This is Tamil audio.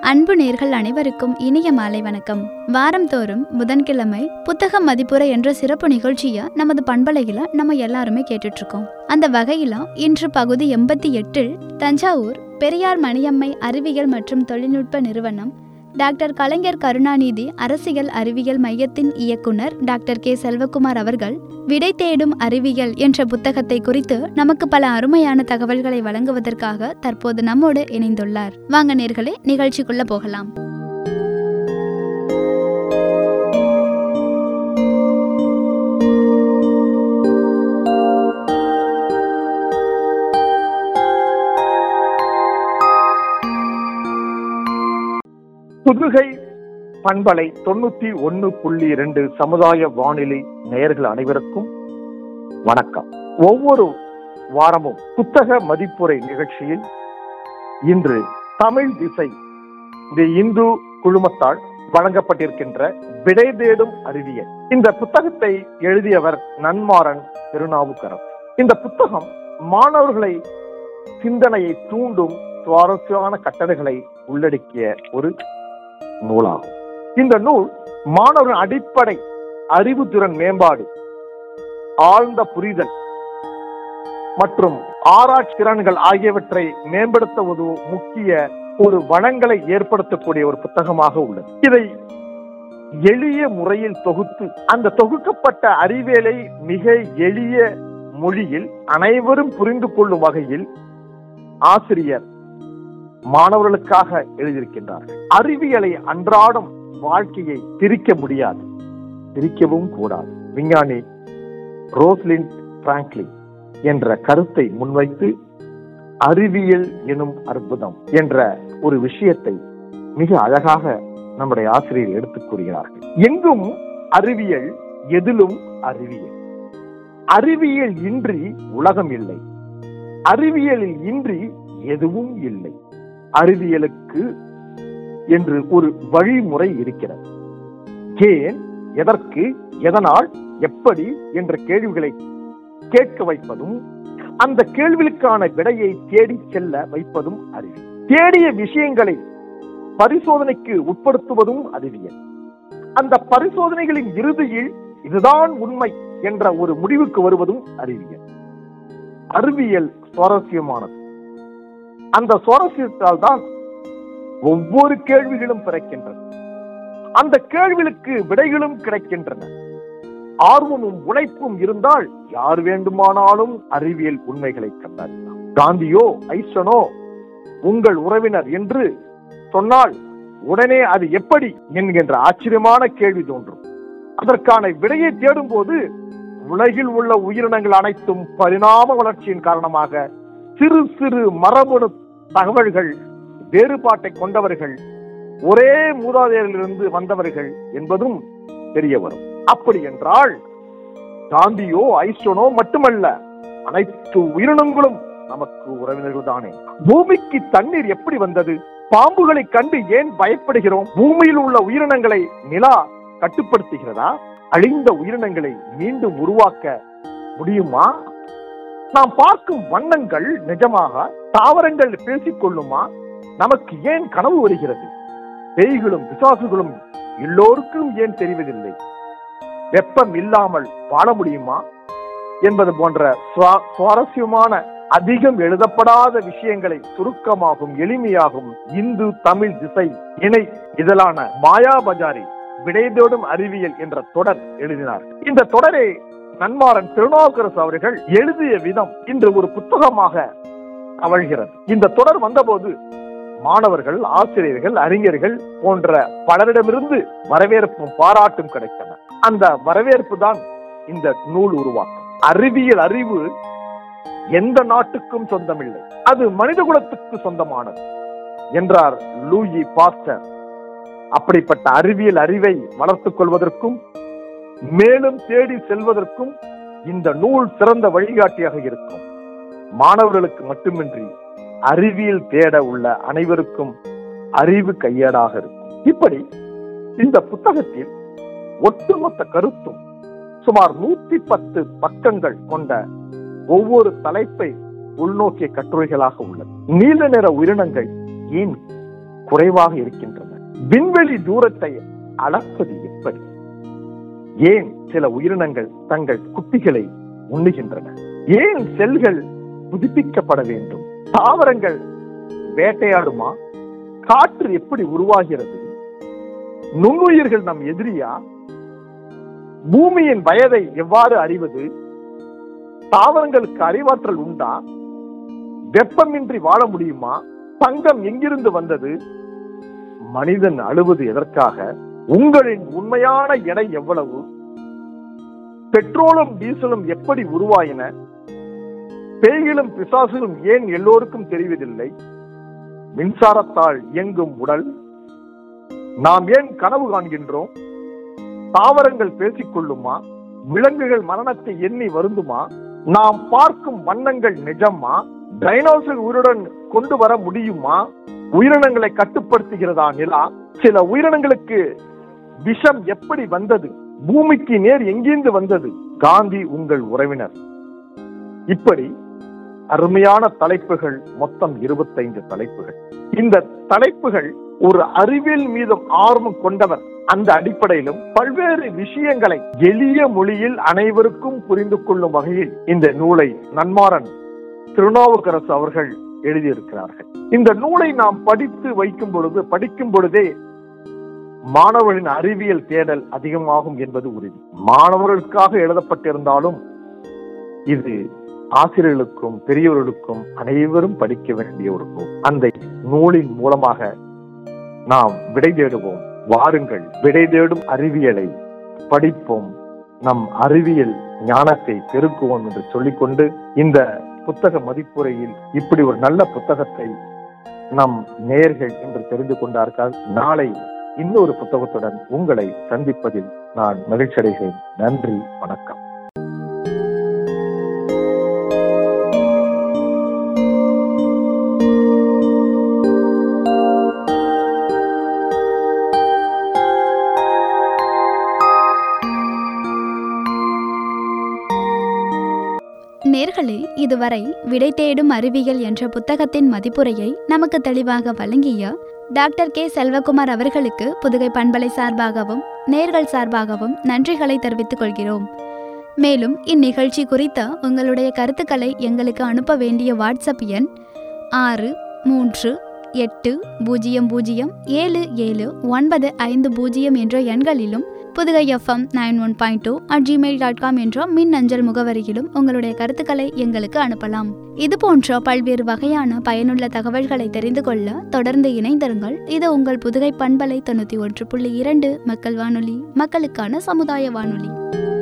அன்பு நேர்கள் அனைவருக்கும் இனிய மாலை வணக்கம் வாரந்தோறும் புதன்கிழமை புத்தக மதிப்புரை என்ற சிறப்பு நிகழ்ச்சியை நமது பண்பலையில நம்ம எல்லாருமே கேட்டுட்டு இருக்கோம் அந்த வகையில இன்று பகுதி எண்பத்தி எட்டில் தஞ்சாவூர் பெரியார் மணியம்மை அறிவியல் மற்றும் தொழில்நுட்ப நிறுவனம் டாக்டர் கலைஞர் கருணாநிதி அரசியல் அறிவியல் மையத்தின் இயக்குனர் டாக்டர் கே செல்வகுமார் அவர்கள் விடை தேடும் அறிவியல் என்ற புத்தகத்தை குறித்து நமக்கு பல அருமையான தகவல்களை வழங்குவதற்காக தற்போது நம்மோடு இணைந்துள்ளார் வாங்க நேர்களே நிகழ்ச்சிக்குள்ள போகலாம் புதுகை பண்பலை தொண்ணூத்தி ஒன்னு புள்ளி இரண்டு சமுதாய வானொலி நேயர்கள் அனைவருக்கும் வணக்கம் ஒவ்வொரு வாரமும் புத்தக மதிப்புரை நிகழ்ச்சியில் இன்று தமிழ் திசை தி இந்து குழுமத்தால் வழங்கப்பட்டிருக்கின்ற விடை தேடும் அறிவியல் இந்த புத்தகத்தை எழுதியவர் நன்மாறன் திருநாவுக்கரசு இந்த புத்தகம் மாணவர்களை சிந்தனையை தூண்டும் சுவாரஸ்யமான கட்டளைகளை உள்ளடக்கிய ஒரு நூலாகும் இந்த நூல் மாணவர்கள் அடிப்படை அறிவுத்திறன் மேம்பாடு ஆழ்ந்த புரிதல் மற்றும் ஆராய்ச்சி திறன்கள் ஆகியவற்றை மேம்படுத்த உதவும் முக்கிய ஒரு வளங்களை ஏற்படுத்தக்கூடிய ஒரு புத்தகமாக உள்ளது இதை எளிய முறையில் தொகுத்து அந்த தொகுக்கப்பட்ட அறிவியலை மிக எளிய மொழியில் அனைவரும் புரிந்து கொள்ளும் வகையில் ஆசிரியர் மாணவர்களுக்காக எழுதியிருக்கின்றார்கள் அறிவியலை அன்றாடம் வாழ்க்கையை பிரிக்க முடியாது பிரிக்கவும் கூடாது விஞ்ஞானி ரோஸ்லின் பிராங்க்லின் என்ற கருத்தை முன்வைத்து அறிவியல் எனும் அற்புதம் என்ற ஒரு விஷயத்தை மிக அழகாக நம்முடைய ஆசிரியர் எடுத்துக் கூறுகிறார்கள் எங்கும் அறிவியல் எதிலும் அறிவியல் அறிவியல் இன்றி உலகம் இல்லை அறிவியலில் இன்றி எதுவும் இல்லை அறிவியலுக்கு என்று ஒரு வழிமுறை இருக்கிறது ஏன் எதற்கு எதனால் எப்படி என்ற கேள்விகளை கேட்க வைப்பதும் அந்த கேள்விகளுக்கான விடையை தேடி செல்ல வைப்பதும் அறிவியல் தேடிய விஷயங்களை பரிசோதனைக்கு உட்படுத்துவதும் அறிவியல் அந்த பரிசோதனைகளின் இறுதியில் இதுதான் உண்மை என்ற ஒரு முடிவுக்கு வருவதும் அறிவியல் அறிவியல் சுவாரஸ்யமானது அந்த சுவாரஸ்யத்தால் தான் ஒவ்வொரு கேள்விகளும் பிறக்கின்றன அந்த கேள்விகளுக்கு விடைகளும் கிடைக்கின்றன ஆர்வமும் உழைப்பும் இருந்தால் யார் வேண்டுமானாலும் அறிவியல் உண்மைகளை கண்டறியலாம் காந்தியோ ஐசனோ உங்கள் உறவினர் என்று சொன்னால் உடனே அது எப்படி என்கின்ற ஆச்சரியமான கேள்வி தோன்றும் அதற்கான விடையை தேடும் போது உலகில் உள்ள உயிரினங்கள் அனைத்தும் பரிணாம வளர்ச்சியின் காரணமாக சிறு சிறு மரபணு தகவல்கள் வேறுபாட்டை கொண்டவர்கள் ஒரே மூதாதையரிலிருந்து வந்தவர்கள் என்பதும் தெரிய வரும் அப்படி என்றால் காந்தியோ ஐஸ்டனோ மட்டுமல்ல அனைத்து உயிரினங்களும் நமக்கு உறவினர்கள் தானே பூமிக்கு தண்ணீர் எப்படி வந்தது பாம்புகளை கண்டு ஏன் பயப்படுகிறோம் பூமியில் உள்ள உயிரினங்களை நிலா கட்டுப்படுத்துகிறதா அழிந்த உயிரினங்களை மீண்டும் உருவாக்க முடியுமா நாம் பார்க்கும் வண்ணங்கள் நிஜமாக தாவரங்கள் பேசிக் கொள்ளுமா நமக்கு ஏன் கனவு வருகிறது பேய்களும் பிசாசுகளும் எல்லோருக்கும் ஏன் தெரிவதில்லை வெப்பம் இல்லாமல் வாழ முடியுமா என்பது போன்ற சுவா- சுவாரஸ்யமான அதிகம் எழுதப்படாத விஷயங்களை சுருக்கமாகும் எளிமையாகும் இந்து தமிழ் திசை இணை இதழான மாயா பஜாரி விடைதோடும் அறிவியல் என்ற தொடர் எழுதினார் இந்த தொடரை நன்மாறன் திருநாவுக்கரசு அவர்கள் எழுதிய விதம் இன்று ஒரு புத்தகமாக அவழ்கிறது இந்த தொடர் வந்தபோது மாணவர்கள் ஆசிரியர்கள் அறிஞர்கள் போன்ற பலரிடமிருந்து வரவேற்பும் பாராட்டும் கிடைத்தன அந்த வரவேற்பு தான் இந்த நூல் உருவாக்கம் அறிவியல் அறிவு எந்த நாட்டுக்கும் சொந்தமில்லை அது மனிதகுலத்துக்கு சொந்தமானது என்றார் லூயி பாஸ்டர் அப்படிப்பட்ட அறிவியல் அறிவை வளர்த்துக் கொள்வதற்கும் மேலும் தேடி செல்வதற்கும் இந்த நூல் சிறந்த வழிகாட்டியாக இருக்கும் மாணவர்களுக்கு மட்டுமின்றி அறிவியல் தேட உள்ள அனைவருக்கும் அறிவு கையேடாக இருக்கும் இப்படி இந்த புத்தகத்தில் ஒட்டுமொத்த கருத்தும் சுமார் நூத்தி பத்து பக்கங்கள் கொண்ட ஒவ்வொரு தலைப்பை உள்நோக்கிய கட்டுரைகளாக உள்ளது நீல நிற உயிரினங்கள் ஏன் குறைவாக இருக்கின்றன விண்வெளி தூரத்தை அளப்பது எப்படி ஏன் சில உயிரினங்கள் தங்கள் குட்டிகளை உண்ணுகின்றன ஏன் செல்கள் புதுப்பிக்கப்பட வேண்டும் தாவரங்கள் வேட்டையாடுமா காற்று எப்படி உருவாகிறது நுண்ணுயிர்கள் நம் எதிரியா பூமியின் வயதை எவ்வாறு அறிவது தாவரங்களுக்கு அறிவாற்றல் உண்டா வெப்பமின்றி வாழ முடியுமா தங்கம் எங்கிருந்து வந்தது மனிதன் அழுவது எதற்காக உங்களின் உண்மையான எடை எவ்வளவு பெட்ரோலும் டீசலும் எப்படி உருவாயின பேய்களும் பிசாசுகளும் ஏன் எல்லோருக்கும் தெரிவதில்லை மின்சாரத்தால் இயங்கும் உடல் நாம் ஏன் கனவு காண்கின்றோம் தாவரங்கள் பேசிக் கொள்ளுமா விலங்குகள் மரணத்தை எண்ணி வருந்துமா நாம் பார்க்கும் வண்ணங்கள் நிஜமா டைனோசர் உயிருடன் கொண்டு வர முடியுமா உயிரினங்களை கட்டுப்படுத்துகிறதா நிலா சில உயிரினங்களுக்கு விஷம் எப்படி வந்தது பூமிக்கு நேர் எங்கிருந்து வந்தது காந்தி உங்கள் உறவினர் இப்படி அருமையான தலைப்புகள் மொத்தம் இருபத்தைந்து தலைப்புகள் இந்த தலைப்புகள் ஒரு அறிவியல் மீதும் ஆர்வம் கொண்டவர் அந்த அடிப்படையிலும் பல்வேறு விஷயங்களை எளிய மொழியில் அனைவருக்கும் புரிந்து கொள்ளும் வகையில் இந்த நூலை நன்மாறன் திருநாவுக்கரசு அவர்கள் எழுதியிருக்கிறார்கள் இந்த நூலை நாம் படித்து வைக்கும் பொழுது படிக்கும் பொழுதே மாணவர்களின் அறிவியல் தேடல் அதிகமாகும் என்பது உறுதி மாணவர்களுக்காக எழுதப்பட்டிருந்தாலும் இது ஆசிரியர்களுக்கும் பெரியவர்களுக்கும் அனைவரும் படிக்க வேண்டிய ஒரு நூல் அந்த நூலின் மூலமாக நாம் விடை தேடுவோம் வாருங்கள் விடை தேடும் அறிவியலை படிப்போம் நம் அறிவியல் ஞானத்தை பெருக்குவோம் என்று சொல்லிக்கொண்டு இந்த புத்தக மதிப்புரையில் இப்படி ஒரு நல்ல புத்தகத்தை நம் நேயர்கள் என்று தெரிந்து கொண்டார்கள் நாளை இன்னொரு புத்தகத்துடன் உங்களை சந்திப்பதில் நான் மகிழ்ச்சி அடைகிறேன் நன்றி வணக்கம் நேர்களே இதுவரை விடை தேடும் அறிவியல் என்ற புத்தகத்தின் மதிப்புரையை நமக்கு தெளிவாக வழங்கிய டாக்டர் கே செல்வகுமார் அவர்களுக்கு புதுகை பண்பலை சார்பாகவும் நேர்கள் சார்பாகவும் நன்றிகளை தெரிவித்துக் கொள்கிறோம் மேலும் இந்நிகழ்ச்சி குறித்த உங்களுடைய கருத்துக்களை எங்களுக்கு அனுப்ப வேண்டிய வாட்ஸ்அப் எண் ஆறு மூன்று எட்டு பூஜ்ஜியம் பூஜ்ஜியம் ஏழு ஏழு ஒன்பது ஐந்து பூஜ்ஜியம் என்ற எண்களிலும் Pudugai FM nine one point two at Gmail dot com என்ற மின் அஞ்சல் முகவரியிலும் உங்களுடைய கருத்துக்களை எங்களுக்கு அனுப்பலாம் இது போன்ற பல்வேறு வகையான பயனுள்ள தகவல்களை தெரிந்து கொள்ள தொடர்ந்து இணைந்திருங்கள் இது உங்கள் புதுகை பண்பலை தொண்ணூற்றி ஒன்று புள்ளி இரண்டு மக்கள் வானொலி மக்களுக்கான சமுதாய வானொலி